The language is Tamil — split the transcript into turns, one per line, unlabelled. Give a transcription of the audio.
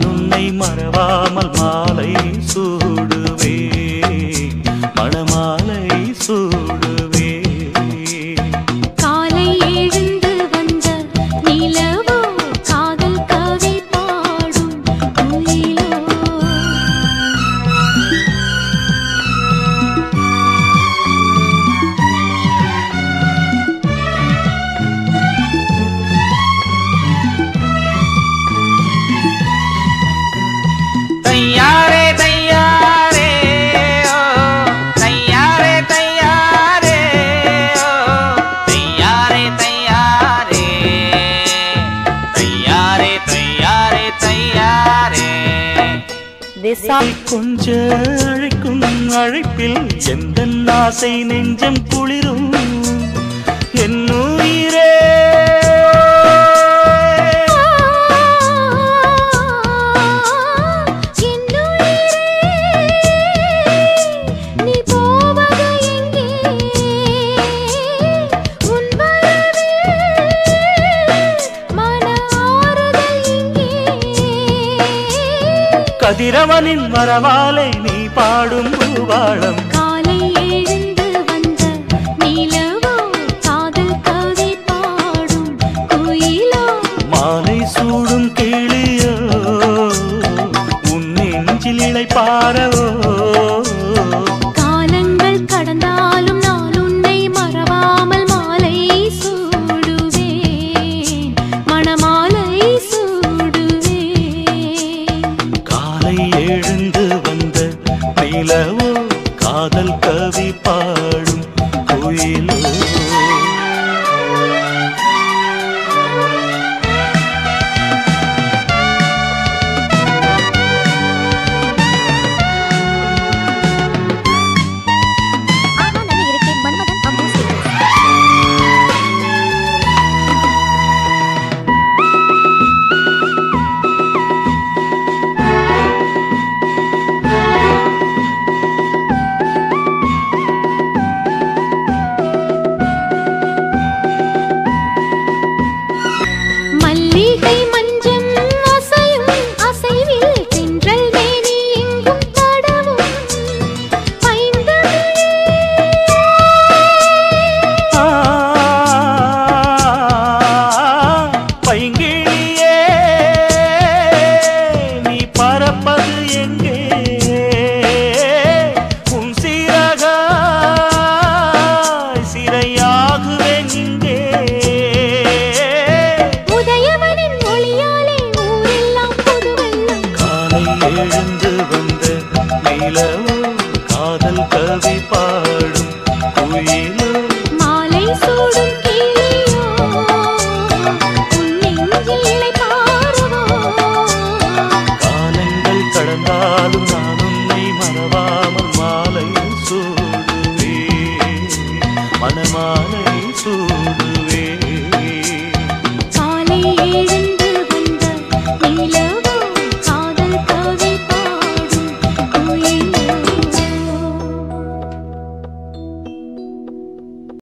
நான் உன்னை மறவாமல் மாலை சூடுவே மணமாலை சூடுவே
காலை எழுந்து வந்த நிலவோ காதல் கவி பாடும் குயிலோ
தையாரே தையாரே ஓ தையாரே தையாரே ஓ தையாரே தையாரே தையாரே தையாரே தையாரே
கொஞ்ச அழைக்கும் அழைப்பில் எந்த ஆசை நெஞ்சம் குளிரும் என் உயிரே
நீ போவது எங்கே உன் வரவில் மன ஆறுதல் எங்கே
கதிரவனின் வரவாலை நீ பாடும் பூவாளம்
காலை எழுந்து வந்த நிலவோ காதல் கவி பாடும் குயிலோ
மாலை சூடும் கிளியோ உன் நெஞ்சில் இழை பாரவோ
காலங்கள் கடந்தாலும் நான் உன்னை மறவாமல் மாலை சூடுவேன் மணமாலை சூடுவேன்
காலை எழுந்து வந்த நிலவோ காதல் கவி பாடும் குயிலோ
ஆஹா நல்ல இருக்கேன் மன்மதன் அம்பூசி மல்லிகை மஞ்சம் அசையும் அசைவில் தென்றல் மேனி எங்கும் தடவும் பைந்தமிழே
ஆ, பைங்கிழியே நீ பறப்பது எங்கே உன் சீரகாய் சிறையாகுவேன் இங்கே
உதயவனின் ஒளியாலே ஊரெல்லாம் புது வெள்ளம்
காலை எழுந்து வந்த நிலவோ காதல் கவி பாடும் குயிலோ
மாலை சூடும் கிளியோ உன் நெஞ்சில் இளைப்பாறுவோ
காலங்கள் கடந்தாலும் நான் உன்னை மறவாமல் மாலை சூடுவே மணமாலை சூடுவே